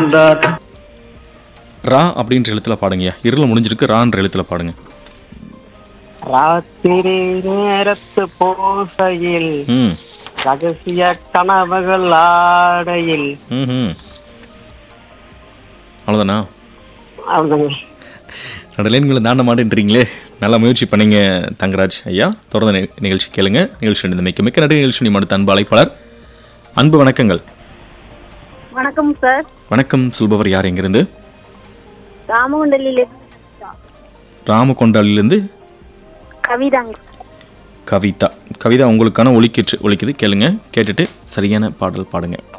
கொண்டார் ரா அப்படின்ற எழுத்துல பாடுங்கய்யா இருள முடிஞ்சிருக்கு ரான்ற எழுத்துல பாடுங்க ராத்திரி நேரத்து போசையில் ம் ரகசிய கனவுகள் ஆடையில் ம் அவ்வளோதானா அவ்வளவுதாங்க நடுலேன்களை தாண்ட மாட்டேன்றீங்களே நல்லா முயற்சி பண்ணீங்க தங்கராஜ் ஐயா தொடர்ந்து நி- நிகழ்ச்சி கேளுங்க நிகழ்ச்சி இந்த மிக்க மிக்க நடு நிகழ்ச்சி நிமிடம் அன்பு அழைப்பாளர் அன்பு வணக்கங்கள் வணக்கம் சார் வணக்கம் சொல்பவர் யார் எங்கிருந்து ராமகுண்டலில் ராமகொண்டாலிலிருந்து கவிதாங்க கவிதா கவிதா உங்களுக்கான ஒலிக்கிற்று ஒலிக்குது கேளுங்க கேட்டுட்டு சரியான பாடல் பாடுங்க